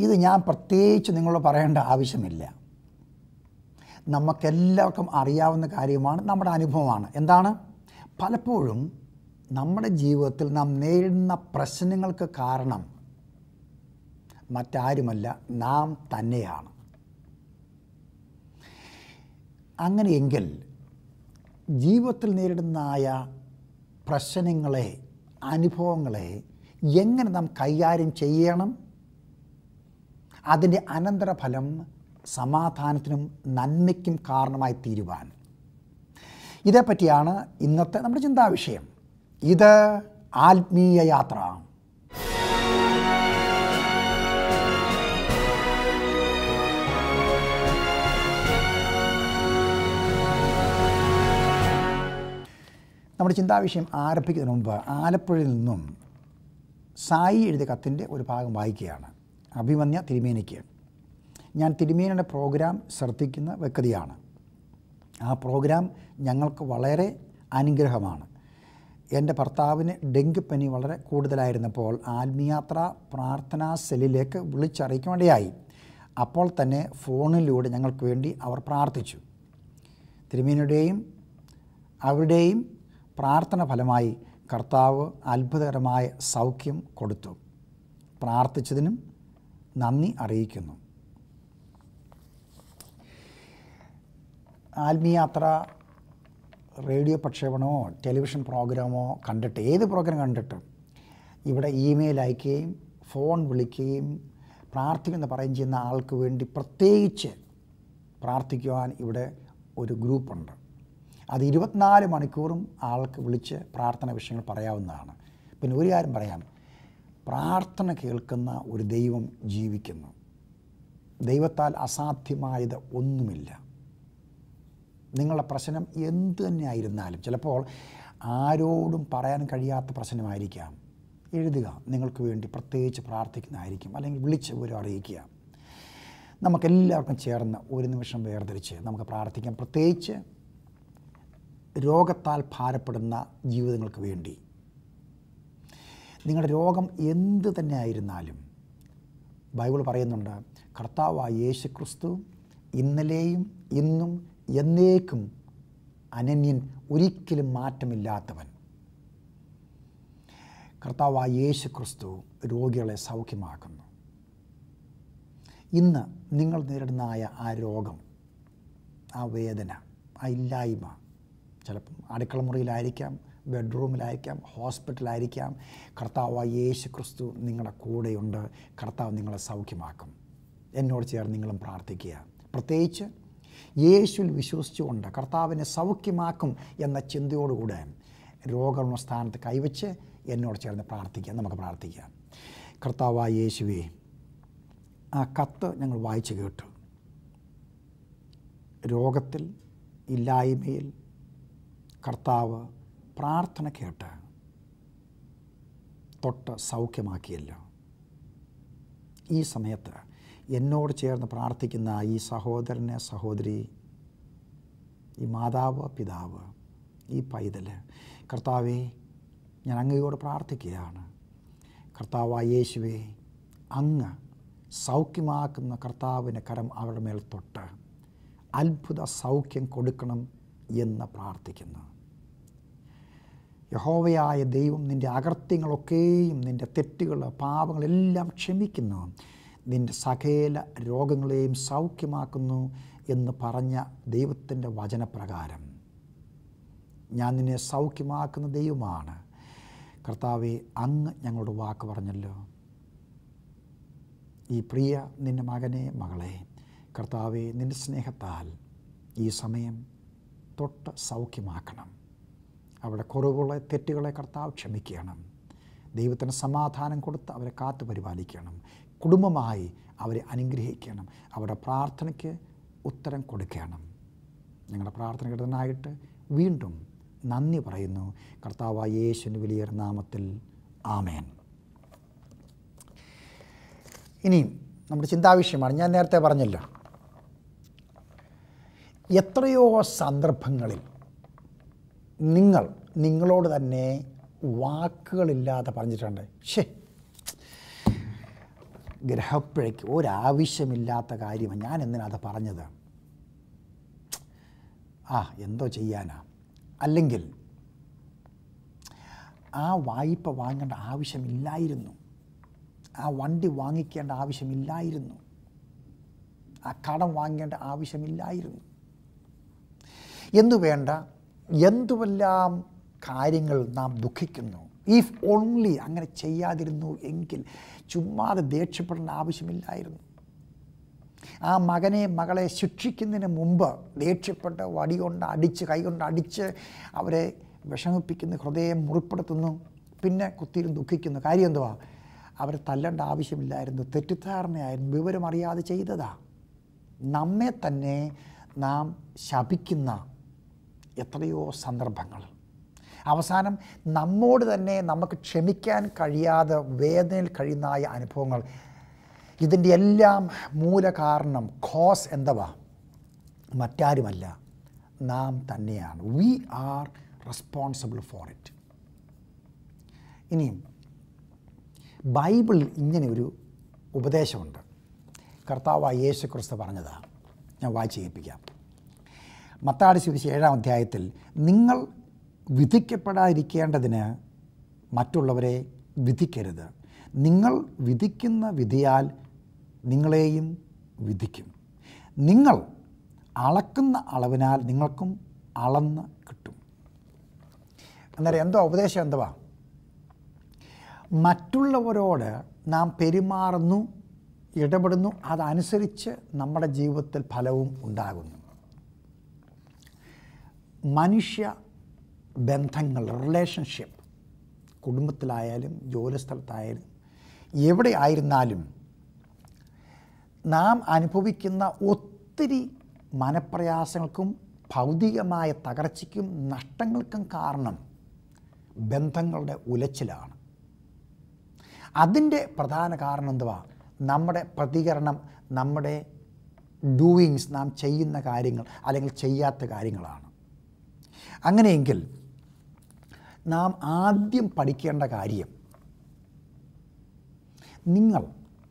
ഇത് ഞാൻ പ്രത്യേകിച്ച് നിങ്ങളോട് പറയേണ്ട ആവശ്യമില്ല നമുക്കെല്ലാവർക്കും അറിയാവുന്ന കാര്യമാണ് നമ്മുടെ അനുഭവമാണ് എന്താണ് പലപ്പോഴും നമ്മുടെ ജീവിതത്തിൽ നാം നേരിടുന്ന പ്രശ്നങ്ങൾക്ക് കാരണം മറ്റാരുമല്ല നാം തന്നെയാണ് അങ്ങനെയെങ്കിൽ ജീവിതത്തിൽ നേരിടുന്നതായ പ്രശ്നങ്ങളെ അനുഭവങ്ങളെ എങ്ങനെ നാം കൈകാര്യം ചെയ്യണം അതിൻ്റെ അനന്തരഫലം സമാധാനത്തിനും നന്മയ്ക്കും കാരണമായി തീരുവാൻ ഇതേപ്പറ്റിയാണ് ഇന്നത്തെ നമ്മുടെ ചിന്താവിഷയം ഇത് ആത്മീയ യാത്ര നമ്മുടെ ചിന്താവിഷയം ആരംഭിക്കുന്നതിന് മുമ്പ് ആലപ്പുഴയിൽ നിന്നും സായി എഴുതിയ കത്തിൻ്റെ ഒരു ഭാഗം വായിക്കുകയാണ് അഭിമന്യ തിരുമേനിക്ക് ഞാൻ തിരുമേനിയുടെ പ്രോഗ്രാം ശ്രദ്ധിക്കുന്ന വ്യക്തിയാണ് ആ പ്രോഗ്രാം ഞങ്ങൾക്ക് വളരെ അനുഗ്രഹമാണ് എൻ്റെ ഭർത്താവിന് ഡെങ്കിപ്പനി വളരെ കൂടുതലായിരുന്നപ്പോൾ ആത്മീയാത്ര പ്രാർത്ഥനാ സെല്ലിലേക്ക് വിളിച്ചറിയിക്കേണ്ടതായി അപ്പോൾ തന്നെ ഫോണിലൂടെ ഞങ്ങൾക്ക് വേണ്ടി അവർ പ്രാർത്ഥിച്ചു തിരുമേനിയുടെയും അവരുടെയും പ്രാർത്ഥന ഫലമായി കർത്താവ് അത്ഭുതകരമായ സൗഖ്യം കൊടുത്തു പ്രാർത്ഥിച്ചതിനും നന്ദി അറിയിക്കുന്നു ആത്മീയാത്ര റേഡിയോ പ്രക്ഷേപണമോ ടെലിവിഷൻ പ്രോഗ്രാമോ കണ്ടിട്ട് ഏത് പ്രോഗ്രാം കണ്ടിട്ടും ഇവിടെ ഇമെയിൽ അയക്കുകയും ഫോൺ വിളിക്കുകയും പ്രാർത്ഥിക്കുമെന്ന് പറയുകയും ചെയ്യുന്ന ആൾക്ക് വേണ്ടി പ്രത്യേകിച്ച് പ്രാർത്ഥിക്കുവാൻ ഇവിടെ ഒരു ഗ്രൂപ്പുണ്ട് അത് ഇരുപത്തിനാല് മണിക്കൂറും ആൾക്ക് വിളിച്ച് പ്രാർത്ഥന വിഷയങ്ങൾ പറയാവുന്നതാണ് പിന്നെ ഒരു കാര്യം പറയാം പ്രാർത്ഥന കേൾക്കുന്ന ഒരു ദൈവം ജീവിക്കുന്നു ദൈവത്താൽ അസാധ്യമായത് ഒന്നുമില്ല നിങ്ങളുടെ പ്രശ്നം എന്തു തന്നെ ആയിരുന്നാലും ചിലപ്പോൾ ആരോടും പറയാൻ കഴിയാത്ത പ്രശ്നമായിരിക്കാം എഴുതുക നിങ്ങൾക്ക് വേണ്ടി പ്രത്യേകിച്ച് പ്രാർത്ഥിക്കുന്നതായിരിക്കും അല്ലെങ്കിൽ വിളിച്ച് വിവരം അറിയിക്കുക നമുക്കെല്ലാവർക്കും ചേർന്ന് ഒരു നിമിഷം വേർതിരിച്ച് നമുക്ക് പ്രാർത്ഥിക്കാം പ്രത്യേകിച്ച് രോഗത്താൽ ഭാരപ്പെടുന്ന ജീവിതങ്ങൾക്ക് വേണ്ടി നിങ്ങളുടെ രോഗം എന്ത് തന്നെ ആയിരുന്നാലും ബൈബിൾ പറയുന്നുണ്ട് കർത്താവായ യേശു ക്രിസ്തു ഇന്നലെയും ഇന്നും എന്നേക്കും അനന്യൻ ഒരിക്കലും മാറ്റമില്ലാത്തവൻ കർത്താവായ യേശു ക്രിസ്തു രോഗികളെ സൗഖ്യമാക്കുന്നു ഇന്ന് നിങ്ങൾ നേരിടുന്നതായ ആ രോഗം ആ വേദന ആ ഇല്ലായ്മ ചിലപ്പം അടുക്കള മുറിയിലായിരിക്കാം ബെഡ്റൂമിലായിരിക്കാം ഹോസ്പിറ്റലായിരിക്കാം കർത്താവായ യേശു ക്രിസ്തു നിങ്ങളുടെ കൂടെയുണ്ട് കർത്താവ് നിങ്ങളെ സൗഖ്യമാക്കും എന്നോട് ചേർന്ന് നിങ്ങളും പ്രാർത്ഥിക്കുക പ്രത്യേകിച്ച് യേശുവിൽ വിശ്വസിച്ചുകൊണ്ട് കർത്താവിനെ സൗഖ്യമാക്കും എന്ന ചിന്തയോടുകൂടെ രോഗമുള്ള സ്ഥാനത്ത് കൈവച്ച് എന്നോട് ചേർന്ന് പ്രാർത്ഥിക്കാം നമുക്ക് പ്രാർത്ഥിക്കാം കർത്താവായ യേശുവേ ആ കത്ത് ഞങ്ങൾ വായിച്ചു കേട്ടു രോഗത്തിൽ ഇല്ലായ്മയിൽ കർത്താവ് പ്രാർത്ഥന കേട്ട് തൊട്ട് സൗഖ്യമാക്കിയല്ലോ ഈ സമയത്ത് എന്നോട് ചേർന്ന് പ്രാർത്ഥിക്കുന്ന ഈ സഹോദരനെ സഹോദരി ഈ മാതാവ് പിതാവ് ഈ പൈതൽ കർത്താവെ ഞാൻ അങ്ങയോട് പ്രാർത്ഥിക്കുകയാണ് കർത്താവായ യേശുവെ അങ്ങ് സൗഖ്യമാക്കുന്ന കർത്താവിൻ്റെ കരം അവരുടെ മേൽ തൊട്ട് അത്ഭുത സൗഖ്യം കൊടുക്കണം എന്ന് പ്രാർത്ഥിക്കുന്നു യഹോവയായ ദൈവം നിൻ്റെ അകർത്യങ്ങളൊക്കെയും നിൻ്റെ തെറ്റുകൾ പാപങ്ങളെല്ലാം ക്ഷമിക്കുന്നു നിൻ്റെ സകല രോഗങ്ങളെയും സൗഖ്യമാക്കുന്നു എന്ന് പറഞ്ഞ ദൈവത്തിൻ്റെ വചനപ്രകാരം ഞാൻ നിന്നെ സൗഖ്യമാക്കുന്ന ദൈവമാണ് കർത്താവെ അങ്ങ് ഞങ്ങളോട് വാക്ക് പറഞ്ഞല്ലോ ഈ പ്രിയ നിൻ്റെ മകനെ മകളെ കർത്താവെ നിൻ്റെ സ്നേഹത്താൽ ഈ സമയം തൊട്ട് സൗഖ്യമാക്കണം അവരുടെ കുറവുകളെ തെറ്റുകളെ കർത്താവ് ക്ഷമിക്കണം ദൈവത്തിന് സമാധാനം കൊടുത്ത് അവരെ കാത്തു പരിപാലിക്കണം കുടുംബമായി അവരെ അനുഗ്രഹിക്കണം അവരുടെ പ്രാർത്ഥനയ്ക്ക് ഉത്തരം കൊടുക്കണം ഞങ്ങളുടെ പ്രാർത്ഥന കിട്ടുന്നതിനായിട്ട് വീണ്ടും നന്ദി പറയുന്നു കർത്താവായ യേശുവിൻ്റെ വലിയ നാമത്തിൽ ആമേൻ ഇനിയും നമ്മുടെ ചിന്താവിഷയമാണ് ഞാൻ നേരത്തെ പറഞ്ഞല്ലോ എത്രയോ സന്ദർഭങ്ങളിൽ നിങ്ങൾ നിങ്ങളോട് തന്നെ വാക്കുകളില്ലാതെ പറഞ്ഞിട്ടുണ്ട് ഷേ ഗ്രഹപ്പിഴയ്ക്ക് ഒരാവശ്യമില്ലാത്ത കാര്യമാണ് ഞാൻ എന്തിനാ അത് പറഞ്ഞത് ആ എന്തോ ചെയ്യാനാ അല്ലെങ്കിൽ ആ വായ്പ വാങ്ങേണ്ട ആവശ്യമില്ലായിരുന്നു ആ വണ്ടി വാങ്ങിക്കേണ്ട ആവശ്യമില്ലായിരുന്നു ആ കടം വാങ്ങേണ്ട ആവശ്യമില്ലായിരുന്നു എന്നു വേണ്ട എന്തുമെല്ലാം കാര്യങ്ങൾ നാം ദുഃഖിക്കുന്നു ഇഫ് ഓൺലി അങ്ങനെ ചെയ്യാതിരുന്നു എങ്കിൽ ചുമ്മാതെ ദേഷ്യപ്പെടേണ്ട ആവശ്യമില്ലായിരുന്നു ആ മകനെ മകളെ ശിക്ഷിക്കുന്നതിന് മുമ്പ് ദേഷ്യപ്പെട്ട് വടി കൊണ്ട് അടിച്ച് കൈ കൊണ്ട് അടിച്ച് അവരെ വിഷമിപ്പിക്കുന്ന ഹൃദയം മുറിപ്പെടുത്തുന്നു പിന്നെ കുത്തിയിരുന്ന് ദുഃഖിക്കുന്നു കാര്യം എന്തുവാ അവരെ തല്ലേണ്ട ആവശ്യമില്ലായിരുന്നു തെറ്റിദ്ധാരണയായിരുന്നു വിവരം അറിയാതെ ചെയ്തതാ നമ്മെ തന്നെ നാം ശപിക്കുന്ന എത്രയോ സന്ദർഭങ്ങൾ അവസാനം നമ്മോട് തന്നെ നമുക്ക് ക്ഷമിക്കാൻ കഴിയാതെ വേദനയിൽ കഴിയുന്നതായ അനുഭവങ്ങൾ ഇതിൻ്റെ എല്ലാം മൂലകാരണം കോസ് എന്തുവാ മറ്റാരുമല്ല നാം തന്നെയാണ് we are responsible for it ഇനിയും ബൈബിളിൽ ഇങ്ങനെ ഒരു ഉപദേശമുണ്ട് കർത്താവ് യേശു ക്രിസ്തു പറഞ്ഞതാണ് ഞാൻ വായിച്ച് കേൾപ്പിക്കാം മത്താടി സുവിശേഷം ഏഴാം അധ്യായത്തിൽ നിങ്ങൾ വിധിക്കപ്പെടാതിരിക്കേണ്ടതിന് മറ്റുള്ളവരെ വിധിക്കരുത് നിങ്ങൾ വിധിക്കുന്ന വിധിയാൽ നിങ്ങളെയും വിധിക്കും നിങ്ങൾ അളക്കുന്ന അളവിനാൽ നിങ്ങൾക്കും അളന്ന് കിട്ടും അന്നേരം എന്തോ ഉപദേശം എന്തുവാ മറ്റുള്ളവരോട് നാം പെരുമാറുന്നു ഇടപെടുന്നു അതനുസരിച്ച് നമ്മുടെ ജീവിതത്തിൽ ഫലവും ഉണ്ടാകുന്നു മനുഷ്യ ബന്ധങ്ങൾ റിലേഷൻഷിപ്പ് കുടുംബത്തിലായാലും ജോലിസ്ഥലത്തായാലും എവിടെ ആയിരുന്നാലും നാം അനുഭവിക്കുന്ന ഒത്തിരി മനപ്രയാസങ്ങൾക്കും ഭൗതികമായ തകർച്ചയ്ക്കും നഷ്ടങ്ങൾക്കും കാരണം ബന്ധങ്ങളുടെ ഉലച്ചിലാണ് അതിൻ്റെ പ്രധാന കാരണം എന്തുവാ നമ്മുടെ പ്രതികരണം നമ്മുടെ ഡൂയിങ്സ് നാം ചെയ്യുന്ന കാര്യങ്ങൾ അല്ലെങ്കിൽ ചെയ്യാത്ത കാര്യങ്ങളാണ് അങ്ങനെയെങ്കിൽ നാം ആദ്യം പഠിക്കേണ്ട കാര്യം നിങ്ങൾ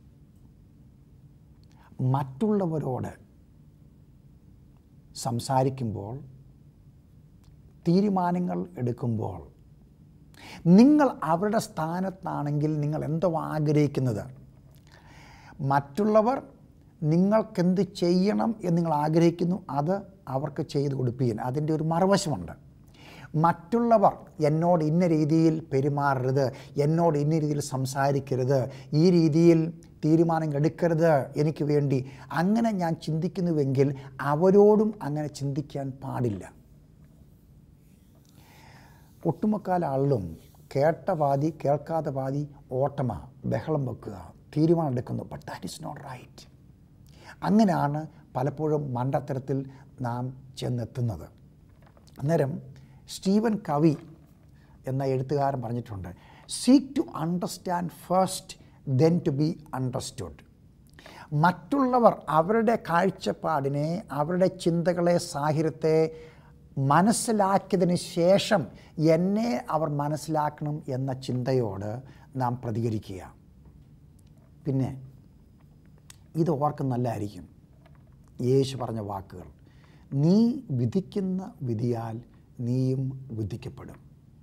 മറ്റുള്ളവരോട് സംസാരിക്കുമ്പോൾ തീരുമാനങ്ങൾ എടുക്കുമ്പോൾ നിങ്ങൾ അവരുടെ സ്ഥാനത്താണെങ്കിൽ നിങ്ങൾ എന്തോ ആഗ്രഹിക്കുന്നത് മറ്റുള്ളവർ നിങ്ങൾക്കെന്ത് ചെയ്യണം എന്ന് നിങ്ങൾ ആഗ്രഹിക്കുന്നു അത് അവർക്ക് ചെയ്തു കൊടുപ്പിക്കാൻ അതിൻ്റെ ഒരു മറുവശമുണ്ട് മറ്റുള്ളവർ എന്നോട് ഇന്ന രീതിയിൽ പെരുമാറരുത് എന്നോട് ഇന്ന രീതിയിൽ സംസാരിക്കരുത് ഈ രീതിയിൽ തീരുമാനം എടുക്കരുത് എനിക്ക് വേണ്ടി അങ്ങനെ ഞാൻ ചിന്തിക്കുന്നുവെങ്കിൽ അവരോടും അങ്ങനെ ചിന്തിക്കാൻ പാടില്ല ഒട്ടുമുക്കാൽ ആളിലും കേട്ട പാതി കേൾക്കാത്ത പാതി ഓട്ടമ ബഹളം വെക്കുക തീരുമാനം എടുക്കുന്നു but that is not right അങ്ങനെയാണ് പലപ്പോഴും മണ്ടത്തരത്തിൽ നാം ചെന്നെത്തുന്നത് അന്നേരം സ്റ്റീവൻ കവി എന്ന എഴുത്തുകാരൻ പറഞ്ഞിട്ടുണ്ട് seek to understand first then to be understood മറ്റുള്ളവർ അവരുടെ കാഴ്ചപ്പാടിനെ അവരുടെ ചിന്തകളെ സാഹിത്യത്തെ മനസ്സിലാക്കിയതിന് ശേഷം എന്നെ അവർ മനസ്സിലാക്കണം എന്ന ചിന്തയോട് നാം പ്രതികരിക്കുക പിന്നെ ഇത് ഓർക്കും നല്ലതായിരിക്കും യേശു പറഞ്ഞ വാക്കുകൾ നീ വിധിക്കുന്ന വിധിയാൽ നീയും വിധിക്കപ്പെടും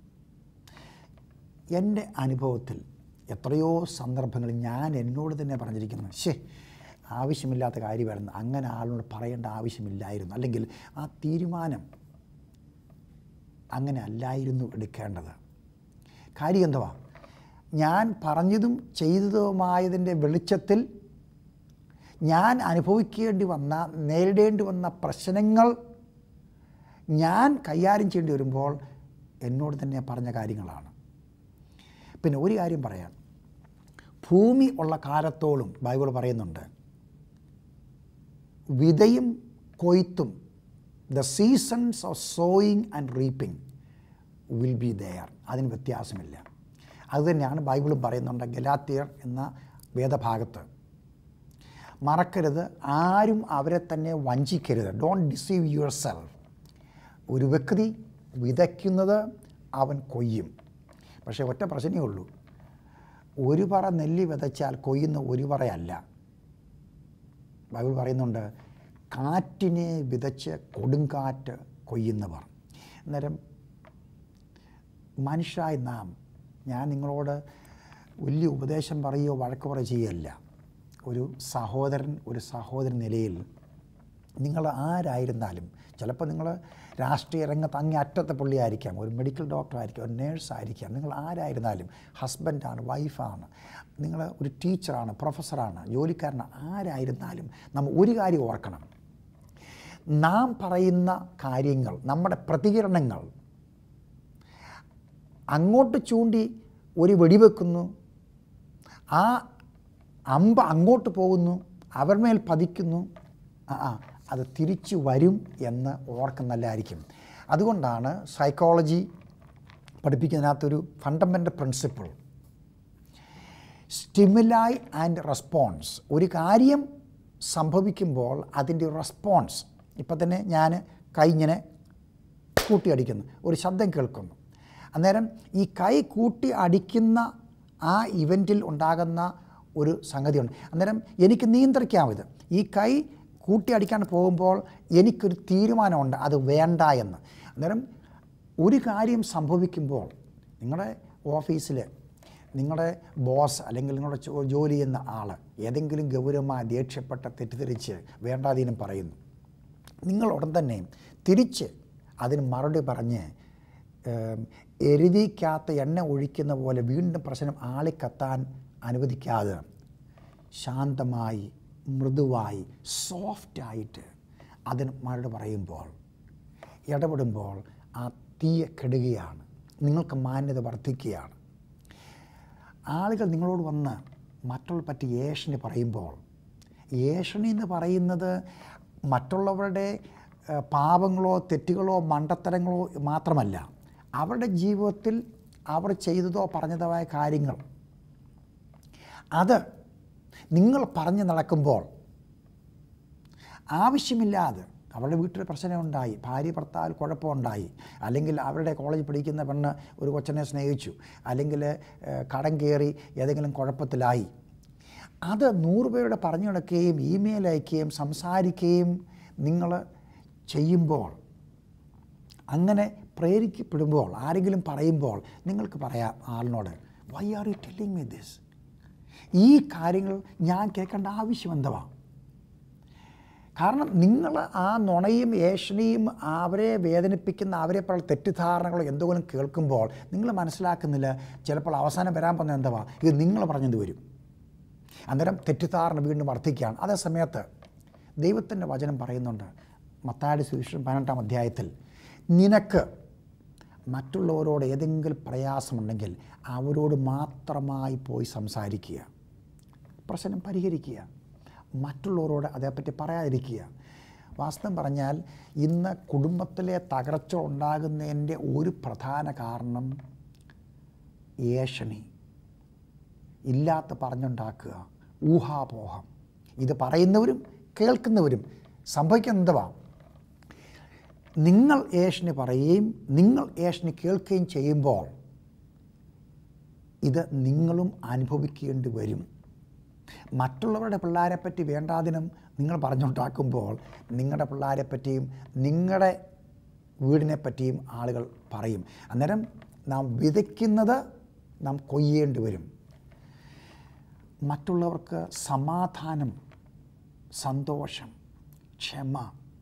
എൻ്റെ അനുഭവത്തിൽ എത്രയോ സന്ദർഭങ്ങളിൽ ഞാൻ എന്നോട് തന്നെ പറഞ്ഞിരിക്കുന്നു ശേ ആവശ്യമില്ലാത്ത കാര്യമായിരുന്നു അങ്ങനെ ആളിനോട് പറയേണ്ട ആവശ്യമില്ലായിരുന്നു അല്ലെങ്കിൽ ആ തീരുമാനം അങ്ങനെ അല്ലായിരുന്നു എടുക്കേണ്ടത് കാര്യം എന്തുവാ ഞാൻ പറഞ്ഞതും ചെയ്തതുമായതിൻ്റെ വെളിച്ചത്തിൽ ഞാൻ അനുഭവിക്കേണ്ടി വന്ന നേരിടേണ്ടി വന്ന പ്രശ്നങ്ങൾ ഞാൻ കൈകാര്യം ചെയ്യേണ്ടി വരുമ്പോൾ എന്നോട് തന്നെ പറഞ്ഞ കാര്യങ്ങളാണ് പിന്നെ ഒരു കാര്യം പറയാം ഭൂമി ഉള്ള കാലത്തോളം ബൈബിൾ പറയുന്നുണ്ട് വിതയും കൊയ്ത്തും the seasons of sowing and reaping will be there അതിന് വ്യത്യാസമില്ല അതുതന്നെയാണ് ബൈബിളും പറയുന്നുണ്ട് ഗലാത്തിയർ എന്ന വേദഭാഗത്ത് മറക്കരുത് ആരും അവരെ തന്നെ വഞ്ചിക്കരുത് ഡോണ്ട് ഡിസീവ് യുവർ സെൽഫ് ഒരു വ്യക്തി വിതയ്ക്കുന്നത് അവൻ കൊയ്യും പക്ഷേ ഒറ്റ പ്രശ്നമേ ഉള്ളൂ ഒരു പറ നെല്ലി വിതച്ചാൽ കൊയ്യുന്ന ഒരു പറയല്ല ബൈബിൾ പറയുന്നുണ്ട് കാറ്റിനെ വിതച്ച് കൊടുങ്കാറ്റ് കൊയ്യുന്നവർ അന്നേരം മനുഷ്യരായി നാം ഞാൻ നിങ്ങളോട് വലിയ ഉപദേശം പറയുകയോ വഴക്ക് പറയുകയോ ചെയ്യല്ല ഒരു സഹോദരൻ ഒരു സഹോദരൻ നിലയിൽ നിങ്ങൾ ആരായിരുന്നാലും ചിലപ്പോൾ നിങ്ങൾ രാഷ്ട്രീയ രംഗത്ത് അങ്ങേ അറ്റത്തെ പുള്ളിയായിരിക്കാം ഒരു മെഡിക്കൽ ഡോക്ടർ ആയിരിക്കാം ഒരു നേഴ്സ് ആയിരിക്കാം നിങ്ങൾ ആരായിരുന്നാലും ഹസ്ബൻഡാണ് വൈഫാണ് നിങ്ങൾ ഒരു ടീച്ചറാണ് പ്രൊഫസറാണ് ജോലിക്കാരനാണ് ആരായിരുന്നാലും നമ്മൾ ഒരു കാര്യം ഓർക്കണം നാം പറയുന്ന കാര്യങ്ങൾ നമ്മുടെ പ്രതികരണങ്ങൾ അങ്ങോട്ട് ചൂണ്ടി ഒരു വെടിവെക്കുന്നു ആ അമ്പ് അങ്ങോട്ട് പോകുന്നു അവർ മേൽ പതിക്കുന്നു ആ ആ അത് തിരിച്ചു വരും എന്ന് ഓർക്കുന്നല്ലായിരിക്കും അതുകൊണ്ടാണ് സൈക്കോളജി പഠിപ്പിക്കുന്നതിനകത്തൊരു fundamental principle stimuli and response ഒരു കാര്യം സംഭവിക്കുമ്പോൾ അതിൻ്റെ റെസ്പോൺസ് ഇപ്പം തന്നെ ഞാൻ കൈ ഇങ്ങനെ കൂട്ടി അടിക്കുന്നു ഒരു ശബ്ദം കേൾക്കുന്നു അന്നേരം ഈ കൈ കൂട്ടി അടിക്കുന്ന ആ ഇവൻറ്റിൽ ഉണ്ടാകുന്ന ഒരു സംഗതിയുണ്ട് അന്നേരം എനിക്ക് നിയന്ത്രിക്കാം ഇത് ഈ കൈ കൂട്ടി അടിക്കാൻ പോകുമ്പോൾ എനിക്കൊരു തീരുമാനമുണ്ട് അത് വേണ്ട എന്ന് അന്നേരം ഒരു കാര്യം സംഭവിക്കുമ്പോൾ നിങ്ങളുടെ ഓഫീസിൽ നിങ്ങളുടെ ബോസ് അല്ലെങ്കിൽ നിങ്ങളുടെ ജോ- ജോലി ചെയ്യുന്ന ആൾ ഏതെങ്കിലും ഗൗരവമായി ദേഷ്യപ്പെട്ട തെറ്റിദ്ധരിച്ച് വേണ്ടാതീനം പറയുന്നു നിങ്ങൾ ഉടൻ തന്നെ തിരിച്ച് അതിന് മറുപടി പറഞ്ഞ് ഏം, എരുതിക്കകത്ത് എണ്ണ ഒഴിക്കുന്ന പോലെ വീണ്ടും പ്രശ്നം ആളിക്കത്താൻ അനുവദിക്കാതെ ശാന്തമായി മൃദുവായി സോഫ്റ്റായിട്ട് അതിന് മറുപടി പറയുമ്പോൾ ഇടപെടുമ്പോൾ ആ തീയ കെടുകയാണ് നിങ്ങൾക്ക് മാന്യത വർദ്ധിക്കുകയാണ് ആളുകൾ നിങ്ങളോട് വന്ന് മറ്റുള്ള പറ്റി ഏഷണി പറയുമ്പോൾ ഏഷണി എന്ന് പറയുന്നത് മറ്റുള്ളവരുടെ ഏഹ്, പാപങ്ങളോ തെറ്റുകളോ മണ്ടത്തരങ്ങളോ മാത്രമല്ല അവരുടെ ജീവിതത്തിൽ അവർ ചെയ്തതോ പറഞ്ഞതോ ആയ കാര്യങ്ങൾ അത് നിങ്ങൾ പറഞ്ഞു നടക്കുമ്പോൾ ആവശ്യമില്ലാതെ അവരുടെ വീട്ടിൽ പ്രശ്നമുണ്ടായി ഭാര്യ ഭർത്താവിൽ കുഴപ്പമുണ്ടായി അല്ലെങ്കിൽ അവരുടെ കോളേജിൽ പഠിക്കുന്ന പെണ്ണ് ഒരു കൊച്ചനെ സ്നേഹിച്ചു അല്ലെങ്കിൽ ഏഹ്, കടം കയറി ഏതെങ്കിലും കുഴപ്പത്തിലായി അത് നൂറ് പേരുടെ പറഞ്ഞു നടക്കുകയും ഇമെയിൽ അയക്കുകയും സംസാരിക്കുകയും നിങ്ങൾ ചെയ്യുമ്പോൾ അങ്ങനെ പ്രേരിക്കപ്പെടുമ്പോൾ ആരെങ്കിലും പറയുമ്പോൾ നിങ്ങൾക്ക് പറയാം ആളിനോട് why are you telling me this ഈ കാര്യങ്ങൾ ഞാൻ കേൾക്കേണ്ട ആവശ്യം എന്തുവാ കാരണം നിങ്ങൾ ആ നുണയും ഏഷണിയും അവരെ വേദനിപ്പിക്കുന്ന അവരെ പല തെറ്റിദ്ധാരണകളോ എന്തെങ്കിലും കേൾക്കുമ്പോൾ നിങ്ങൾ മനസ്സിലാക്കുന്നില്ല ചിലപ്പോൾ അവസാനം വരാൻ പോകുന്നത് എന്തുവാ ഇത് നിങ്ങൾ പറഞ്ഞത് വരും അന്നേരം തെറ്റിദ്ധാരണ വീണ്ടും വർദ്ധിക്കുകയാണ് അതേ സമയത്ത് ദൈവത്തിൻ്റെ വചനം പറയുന്നുണ്ട് മത്താടി സുവിശേഷം പതിനെട്ടാം അധ്യായത്തിൽ നിനക്ക് മറ്റുള്ളവരോട് ഏതെങ്കിലും പ്രയാസമുണ്ടെങ്കിൽ അവരോട് മാത്രമായി പോയി സംസാരിക്കുക പ്രശ്നം പരിഹരിക്കുക മറ്റുള്ളവരോട് അതേപ്പറ്റി പറയാതിരിക്കുക വാസ്തവം പറഞ്ഞാൽ ഇന്ന് കുടുംബത്തിലെ തകർച്ച ഉണ്ടാകുന്നതിൻ്റെ ഒരു പ്രധാന കാരണം ഏഷണി ഇല്ലാത്ത പറഞ്ഞുണ്ടാക്കുക ഊഹാപോഹം ഇത് പറയുന്നവരും കേൾക്കുന്നവരും സംഭവിക്കുന്നതുവാ നിങ്ങൾ ഏഷണി പറയുകയും നിങ്ങൾ ഏഷണി കേൾക്കുകയും ചെയ്യുമ്പോൾ ഇത് നിങ്ങളും അനുഭവിക്കേണ്ടി വരും മറ്റുള്ളവരുടെ പിള്ളേരെപ്പറ്റി വേണ്ടാതിനും നിങ്ങൾ പറഞ്ഞുണ്ടാക്കുമ്പോൾ നിങ്ങളുടെ പിള്ളേരെപ്പറ്റിയും നിങ്ങളുടെ വീടിനെ പറ്റിയും ആളുകൾ പറയും അന്നേരം നാം വിതയ്ക്കുന്നത് നാം കൊയ്യേണ്ടി വരും മറ്റുള്ളവർക്ക് സമാധാനം സന്തോഷം ക്ഷമ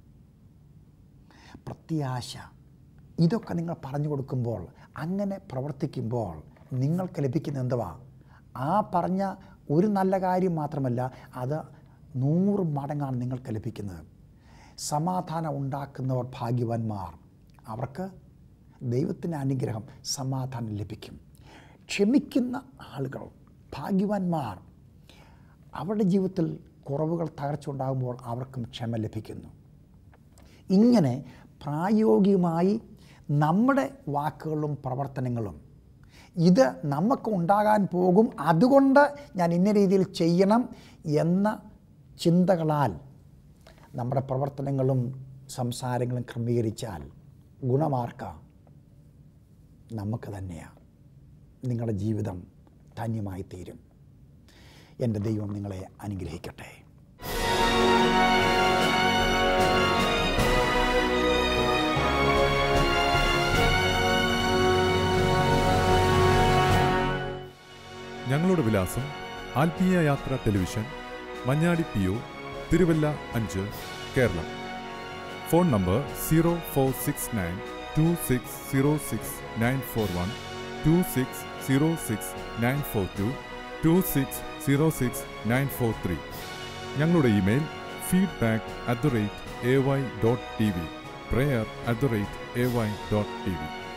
പ്രത്യാശ ഇതൊക്കെ നിങ്ങൾ പറഞ്ഞു കൊടുക്കുമ്പോൾ അങ്ങനെ പ്രവർത്തിക്കുമ്പോൾ നിങ്ങൾക്ക് ലഭിക്കുന്ന എന്തുവാ ആ പറഞ്ഞ ഒരു നല്ല കാര്യം മാത്രമല്ല അത് നൂറ് മടങ്ങാണ് നിങ്ങൾക്ക് ലഭിക്കുന്നത് സമാധാനം ഉണ്ടാക്കുന്നവർ ഭാഗ്യവാന്മാർ അവർക്ക് ദൈവത്തിൻ്റെ അനുഗ്രഹം സമാധാനം ലഭിക്കും ക്ഷമിക്കുന്ന ആളുകൾ ഭാഗ്യവാന്മാർ അവരുടെ ജീവിതത്തിൽ കുറവുകൾ തകർച്ച ഉണ്ടാകുമ്പോൾ അവർക്കും ക്ഷമ ലഭിക്കുന്നു ഇങ്ങനെ പ്രായോഗികമായി നമ്മുടെ വാക്കുകളും പ്രവർത്തനങ്ങളും ഇത് നമുക്ക് ഉണ്ടാകാൻ പോകും അതുകൊണ്ട് ഞാൻ ഇന്ന രീതിയിൽ ചെയ്യണം എന്ന ചിന്തകളാൽ നമ്മുടെ പ്രവർത്തനങ്ങളും സംസാരങ്ങളും ക്രമീകരിച്ചാൽ ഗുണമാർക്ക നമുക്ക് തന്നെയാണ് നിങ്ങളുടെ ജീവിതം ധന്യമായി തീരും എൻ്റെ ദൈവം നിങ്ങളെ അനുഗ്രഹിക്കട്ടെ ഞങ്ങളുടെ വിലാസം Athmeeya Yathra television Manjadi P O Thiruvalla അഞ്ച് Keralam phone number zero four six nine two six zero six nine four one two six zero six nine four two two six zero six nine four three ഞങ്ങളുടെ email feedback at the rate A Y dot T V prayer at the rate A Y dot T V